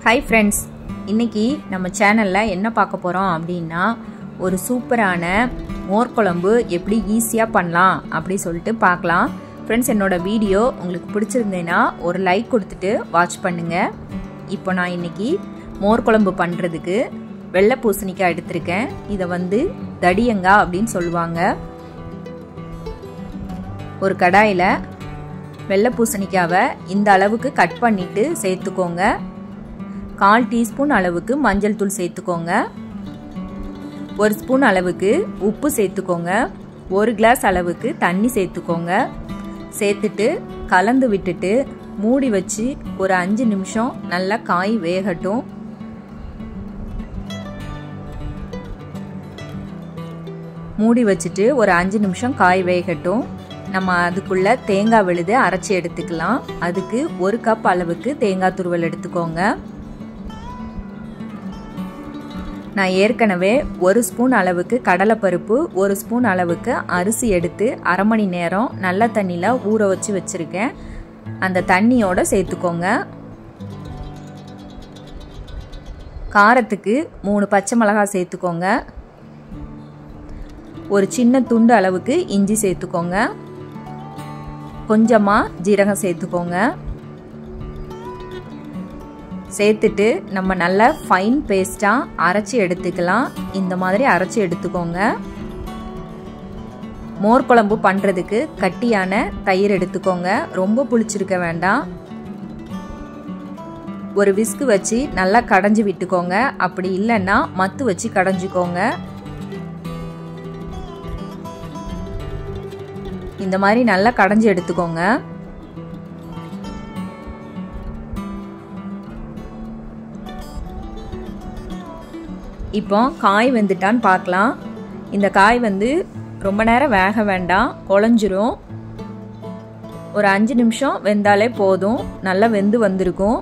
hi friends இன்னைக்கு நம்ம சேனலில் என்ன பார்க்க போகிறோம் அப்படின்னா ஒரு சூப்பரான மோர் குழம்பு எப்படி ஈஸியாக பண்ணலாம் அப்படி சொல்லிட்டு பார்க்கலாம் ஃப்ரெண்ட்ஸ் என்னோட வீடியோ உங்களுக்கு பிடிச்சிருந்தேன்னா ஒரு லைக் கொடுத்துட்டு வாட்ச் பண்ணுங்கள் இப்போ நான் இன்னைக்கு மோர் குழம்பு பண்ணுறதுக்கு வெள்ளை பூசணிக்காய் எடுத்திருக்கேன் இதை வந்து தடியங்காய் அப்படின்னு சொல்லுவாங்க ஒரு கடாயில் வெள்ளை பூசணிக்காவை இந்த அளவுக்கு கட் பண்ணிட்டு சேர்த்துக்கோங்க கால் டீஸ்பூன் அளவுக்கு மஞ்சள் தூள் சேர்த்துக்கோங்க ஒரு ஸ்பூன் அளவுக்கு உப்பு சேர்த்துக்கோங்க ஒரு கிளாஸ் அளவுக்கு தண்ணி சேர்த்துக்கோங்க சேர்த்துட்டு கலந்து விட்டுட்டு மூடி வச்சு ஒரு அஞ்சு நிமிஷம் நல்லா காய் வேகட்டும் மூடி வச்சுட்டு ஒரு அஞ்சு நிமிஷம் காய் வேகட்டும் நம்ம அதுக்குள்ள தேங்காய் விழுது அரைச்சி எடுத்துக்கலாம் அதுக்கு ஒரு கப் அளவுக்கு தேங்காய் துருவல் எடுத்துக்கோங்க நான் ஏற்கனவே ஒரு ஸ்பூன் அளவுக்கு கடலைப்பருப்பு ஒரு ஸ்பூன் அளவுக்கு அரிசி எடுத்து அரை மணி நேரம் நல்ல தண்ணியில் ஊற வச்சு வச்சுருக்கேன் அந்த தண்ணியோட சேர்த்துக்கோங்க காரத்துக்கு மூணு பச்சை மிளகாய் சேர்த்துக்கோங்க ஒரு சின்ன துண்டு அளவுக்கு இஞ்சி சேர்த்துக்கோங்க கொஞ்சமாக ஜீரகம் சேர்த்துக்கோங்க சேர்த்துட்டு நம்ம நல்லா ஃபைன் பேஸ்ட்டாக அரைச்சி எடுத்துக்கலாம் இந்த மாதிரி அரைச்சி எடுத்துக்கோங்க மோர் குழம்பு பண்ணுறதுக்கு கட்டியான தயிர் எடுத்துக்கோங்க ரொம்ப புளிச்சிருக்க வேண்டாம் ஒரு விஸ்கு வச்சு நல்லா கடைஞ்சி விட்டுக்கோங்க அப்படி இல்லைன்னா மத்து வச்சு கடைஞ்சிக்கோங்க இந்த மாதிரி நல்லா கடைஞ்சி எடுத்துக்கோங்க இப்போ காய் வெந்துட்டான்னு பார்க்கலாம் இந்த காய் வந்து ரொம்ப நேரம் வேக வேண்டாம் குழஞ்சிரும் ஒரு அஞ்சு நிமிஷம் வெந்தாலே போதும் நல்லா வெந்து வந்திருக்கும்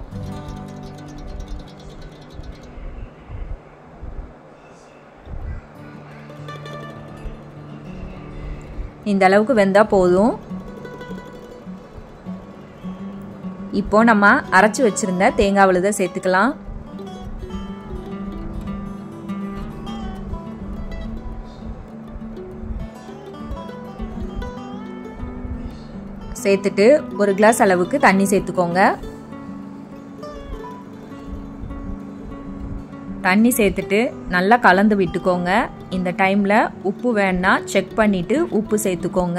இந்த அளவுக்கு வெந்தா போதும் இப்போ நம்ம அரைச்சி வச்சிருந்த தேங்காய் விழுத சேர்த்துக்கலாம் சேர்த்துட்டு ஒரு கிளாஸ் அளவுக்கு தண்ணி சேர்த்துக்கோங்க தண்ணி சேர்த்துட்டு நல்லா கலந்து விட்டுக்கோங்க இந்த டைமில் உப்பு வேணா செக் பண்ணிவிட்டு உப்பு சேர்த்துக்கோங்க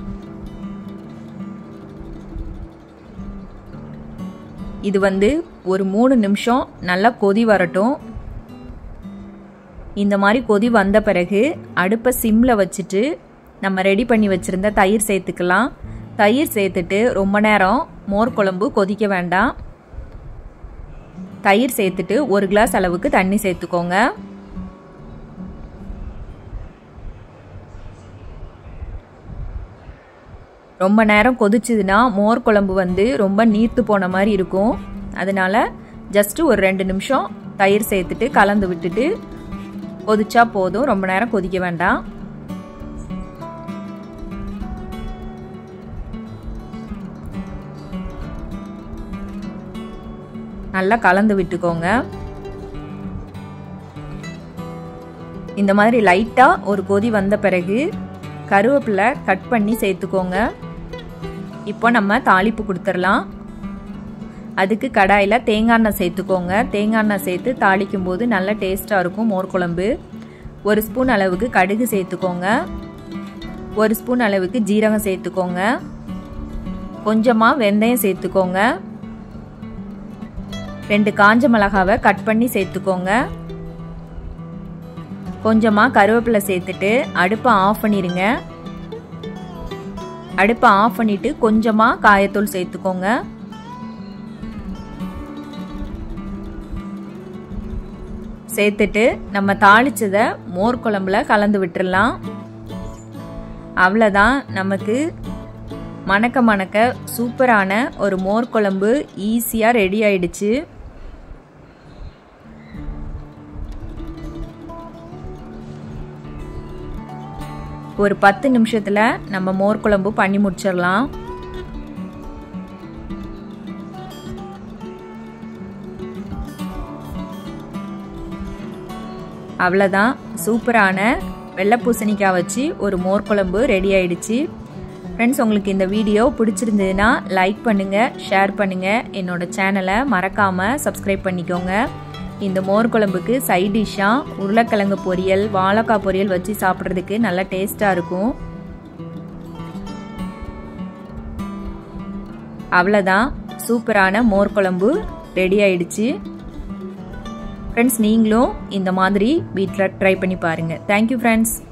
இது வந்து ஒரு மூணு நிமிஷம் நல்லா கொதி வரட்டும் இந்த மாதிரி கொதி வந்த பிறகு அடுப்பை சிம்மில் வச்சுட்டு நம்ம ரெடி பண்ணி வச்சுருந்த தயிர் சேர்த்துக்கலாம் தயிர் சேர்த்துட்டு ரொம்ப நேரம் மோர் குழம்பு கொதிக்க வேண்டாம் தயிர் சேர்த்துட்டு ஒரு கிளாஸ் அளவுக்கு தண்ணி சேர்த்துக்கோங்க ரொம்ப நேரம் கொதிச்சுதுன்னா மோர் குழம்பு வந்து ரொம்ப நீர்த்து போன மாதிரி இருக்கும் அதனால ஜஸ்ட்டு ஒரு ரெண்டு நிமிஷம் தயிர் சேர்த்துட்டு கலந்து விட்டுட்டு கொதிச்சா போதும் ரொம்ப நேரம் கொதிக்க வேண்டாம் நல்லா கலந்து விட்டுக்கோங்க இந்த மாதிரி லைட்டாக ஒரு கொதி வந்த பிறகு கருவேப்பிலை கட் பண்ணி சேர்த்துக்கோங்க இப்போ நம்ம தாளிப்பு கொடுத்துடலாம் அதுக்கு கடாயில் தேங்காய் எண்ணெய் சேர்த்துக்கோங்க தேங்காய் எண்ணெய் சேர்த்து தாளிக்கும் போது நல்ல டேஸ்ட்டாக இருக்கும் மோர் குழம்பு ஒரு ஸ்பூன் அளவுக்கு கடுகு சேர்த்துக்கோங்க ஒரு ஸ்பூன் அளவுக்கு ஜீரகம் சேர்த்துக்கோங்க கொஞ்சமாக வெந்தயம் சேர்த்துக்கோங்க ரெண்டு காஞ்ச மிளகாவை கட் பண்ணி சேர்த்துக்கோங்க கொஞ்சமாக கருவேப்பிலை சேர்த்துட்டு அடுப்பை ஆஃப் பண்ணிடுங்க அடுப்பை ஆஃப் பண்ணிட்டு கொஞ்சமாக காயத்தூள் சேர்த்துக்கோங்க சேர்த்துட்டு நம்ம தாளிச்சதை மோர் குழம்புல கலந்து விட்டுறலாம் அவ்வளோதான் நமக்கு மணக்க மணக்க சூப்பரான ஒரு மோர் குழம்பு ஈஸியாக ரெடி ஆயிடுச்சு ஒரு பத்து நிமிஷத்தில் நம்ம மோர் குழம்பு பண்ணி முடிச்சிடலாம் அவ்வளோதான் சூப்பரான வெள்ளை பூசணிக்காய் வச்சு ஒரு மோர் குழம்பு ரெடி ஆயிடுச்சு ஃப்ரெண்ட்ஸ் உங்களுக்கு இந்த வீடியோ பிடிச்சிருந்ததுன்னா லைக் பண்ணுங்கள் ஷேர் பண்ணுங்கள் என்னோட சேனலை மறக்காமல் சப்ஸ்கிரைப் பண்ணிக்கோங்க இந்த மோர் குழம்புக்கு சைட் டிஷ்ஷாக உருளைக்கிழங்கு பொரியல் வாழைக்காய் பொரியல் வச்சு சாப்பிட்றதுக்கு நல்லா டேஸ்ட்டாக இருக்கும் அவ்வளோதான் சூப்பரான மோர் குழம்பு ரெடி ஆயிடுச்சு ஃப்ரெண்ட்ஸ் நீங்களும் இந்த மாதிரி வீட்டில் ட்ரை பண்ணி பாருங்கள் தேங்க்யூ ஃப்ரெண்ட்ஸ்